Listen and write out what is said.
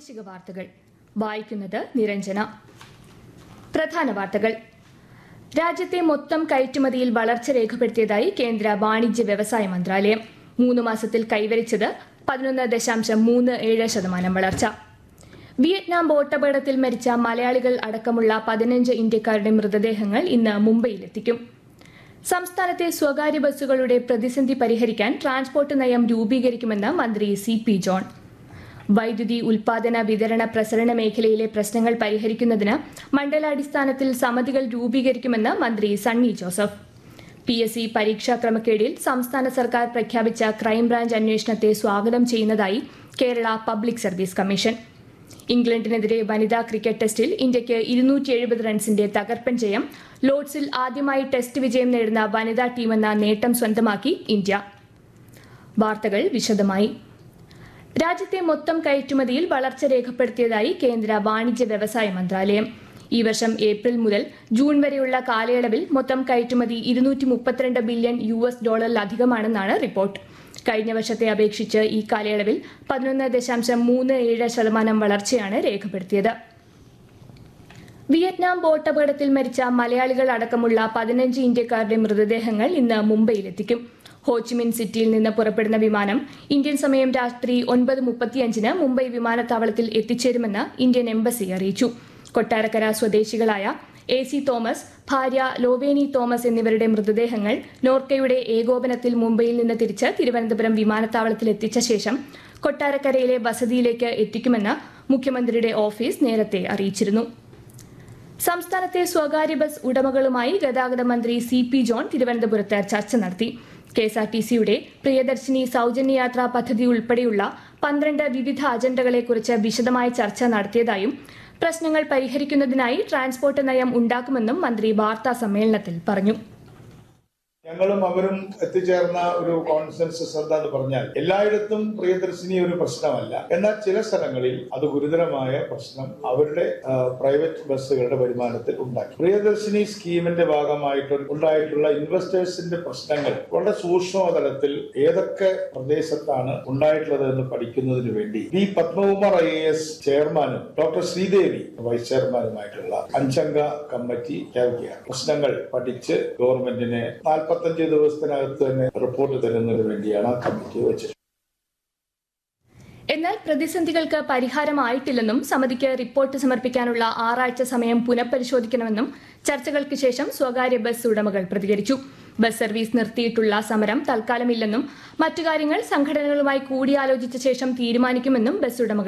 പ്രാദേശിക വാർത്തകൾ വായിക്കുന്നത് നിരഞ്ജന പ്രധാന വാർത്തകൾ രാജ്യത്തെ മൊത്തം കയറ്റുമതിയിൽ വളർച്ച രേഖപ്പെടുത്തിയതായി കേന്ദ്ര വാണിജ്യ വ്യവസായ മന്ത്രാലയം മൂന്ന് മാസത്തിൽ കൈവരിച്ചത് പതിനൊന്ന് ദശാംശം മൂന്ന് ഏഴ് ശതമാനം വളർച്ച വിയറ്റ്നാം ബോട്ടപകടത്തിൽ മരിച്ച മലയാളികൾ അടക്കമുള്ള പതിനഞ്ച് ഇന്ത്യക്കാരുടെ മൃതദേഹങ്ങൾ ഇന്ന് മുംബൈയിലെത്തിക്കും സംസ്ഥാനത്തെ സ്വകാര്യ ബസ്സുകളുടെ പ്രതിസന്ധി പരിഹരിക്കാൻ ട്രാൻസ്പോർട്ട് നയം രൂപീകരിക്കുമെന്ന് മന്ത്രി സി പി ജോൺ വൈദ്യുതി ഉൽപാദന വിതരണ പ്രസരണ മേഖലയിലെ പ്രശ്നങ്ങൾ പരിഹരിക്കുന്നതിന് മണ്ഡലാടിസ്ഥാനത്തിൽ സമിതികൾ രൂപീകരിക്കുമെന്ന് മന്ത്രി Sunny Joseph P S C പരീക്ഷാ ക്രമക്കേടിൽ സംസ്ഥാന സർക്കാർ പ്രഖ്യാപിച്ച ക്രൈംബ്രാഞ്ച് അന്വേഷണത്തെ സ്വാഗതം ചെയ്യുന്നതായി കേരള പബ്ലിക് സർവീസ് കമ്മീഷൻ ഇംഗ്ലണ്ടിനെതിരെ വനിതാ ക്രിക്കറ്റ് ടെസ്റ്റിൽ ഇന്ത്യയ്ക്ക് ഇരുന്നൂറ്റി എഴുപത് റൺസിന്റെ തകർപ്പൻ ജയം ലോർഡ്സിൽ ആദ്യമായി ടെസ്റ്റ് വിജയം നേടുന്ന വനിതാ ടീമെന്ന നേട്ടം സ്വന്തമാക്കി ഇന്ത്യ വാർത്തകൾ വിശദമായി രാജ്യത്തെ മൊത്തം കയറ്റുമതിയിൽ വളർച്ച രേഖപ്പെടുത്തിയതായി കേന്ദ്ര വാണിജ്യ വ്യവസായ മന്ത്രാലയം ഈ വർഷം ഏപ്രിൽ മുതൽ ജൂൺ വരെയുള്ള കാലയളവിൽ മൊത്തം കയറ്റുമതി ഇരുന്നൂറ്റി മുപ്പത്തിരണ്ട് ബില്യൺ യു എസ് ഡോളറിലധികമാണെന്നാണ് റിപ്പോർട്ട് കഴിഞ്ഞ വർഷത്തെ അപേക്ഷിച്ച് ഈ കാലയളവിൽ പതിനൊന്ന് ദശാംശം മൂന്ന് ഏഴ് ശതമാനം വളർച്ചയാണ് രേഖപ്പെടുത്തിയത് വിയറ്റ്നാം ബോട്ട് അപകടത്തിൽ മരിച്ച മലയാളികൾ അടക്കമുള്ള പതിനഞ്ച് ഇന്ത്യക്കാരുടെ മൃതദേഹങ്ങൾ ഇന്ന് മുംബൈയിലെത്തിക്കും ഹോച്ചിമിൻ സിറ്റിയിൽ നിന്ന് പുറപ്പെടുന്ന വിമാനം ഇന്ത്യൻ സമയം രാത്രി ഒൻപത് മുപ്പത്തിയഞ്ചിന് മുംബൈ വിമാനത്താവളത്തിൽ എത്തിച്ചേരുമെന്ന് ഇന്ത്യൻ എംബസി അറിയിച്ചു കൊട്ടാരക്കര സ്വദേശികളായ എ സി തോമസ് ഭാര്യ ലോവേനി തോമസ് എന്നിവരുടെ മൃതദേഹങ്ങൾ നോർക്കയുടെ ഏകോപനത്തിൽ മുംബൈയിൽ നിന്ന് തിരിച്ച് തിരുവനന്തപുരം വിമാനത്താവളത്തിൽ എത്തിച്ച ശേഷം കൊട്ടാരക്കരയിലെ വസതിയിലേക്ക് എത്തിക്കുമെന്ന് മുഖ്യമന്ത്രിയുടെ ഓഫീസ് നേരത്തെ അറിയിച്ചിരുന്നു സംസ്ഥാനത്തെ സ്വകാര്യ ബസ് ഉടമകളുമായി ഗതാഗത മന്ത്രി സി പി ജോൺ തിരുവനന്തപുരത്ത് ചർച്ച നടത്തി കെ എസ് ആർ ടി സിയുടെ പ്രിയദർശിനി സൗജന്യ യാത്രാ പദ്ധതി ഉൾപ്പെടെയുള്ള പന്ത്രണ്ട് വിവിധ അജണ്ടകളെക്കുറിച്ച് വിശദമായ ചർച്ച നടത്തിയതായും പ്രശ്നങ്ങൾ പരിഹരിക്കുന്നതിനായി ട്രാൻസ്പോർട്ട് നയം ഉണ്ടാക്കുമെന്നും മന്ത്രി വാർത്താ സമ്മേളനത്തിൽ പറഞ്ഞു ഞങ്ങളും അവരും എത്തിച്ചേർന്ന ഒരു കോൺസെൻസസ് എന്താന്ന് പറഞ്ഞാൽ എല്ലായിടത്തും പ്രിയദർശിനി ഒരു പ്രശ്നമല്ല എന്നാൽ ചില സ്ഥലങ്ങളിൽ അത് ഗുരുതരമായ പ്രശ്നം അവരുടെ ആ, പ്രൈവറ്റ് ബസ്സുകളുടെ വരുമാനത്തിൽ ഉണ്ടാക്കി പ്രിയദർശിനി സ്കീമിന്റെ ഭാഗമായിട്ട് ഉണ്ടായിട്ടുള്ള ഇൻവെസ്റ്റേഴ്സിന്റെ പ്രശ്നങ്ങൾ വളരെ സൂക്ഷ്മതലത്തിൽ ഏതൊക്കെ പ്രദേശത്താണ് ഉണ്ടായിട്ടുള്ളത് എന്ന് പഠിക്കുന്നതിന് വേണ്ടി B Padmakumar I A S ചെയർമാനും ഡോക്ടർ ശ്രീദേവി വൈസ് ചെയർമാനുമായിട്ടുള്ള അഞ്ചംഗ കമ്മിറ്റി ചേർക്കുകയാണ് പ്രശ്നങ്ങൾ പഠിച്ച് ഗവൺമെന്റിന് നാൽപ്പത്തഞ്ച് ദിവസത്തിനകത്ത് തന്നെ റിപ്പോർട്ട് തരുന്നതിന് വേണ്ടിയാണ് ആ കമ്മിറ്റി വെച്ചത് എന്നാൽ പ്രതിസന്ധികൾക്ക് പരിഹാരമായിട്ടില്ലെന്നും സമിതിക്ക് റിപ്പോർട്ട് സമർപ്പിക്കാനുള്ള ആറാഴ്ച സമയം പുനഃപരിശോധിക്കണമെന്നും ചർച്ചകൾക്ക് ശേഷം സ്വകാര്യ ബസ് ഉടമകൾ പ്രതികരിച്ചു ബസ് സർവീസ് നിർത്തിയിട്ടുള്ള സമരം തൽക്കാലമില്ലെന്നും മറ്റു കാര്യങ്ങൾ സംഘടനകളുമായി കൂടിയാലോചിച്ച ശേഷം തീരുമാനിക്കുമെന്നും ബസ് ഉടമകൾ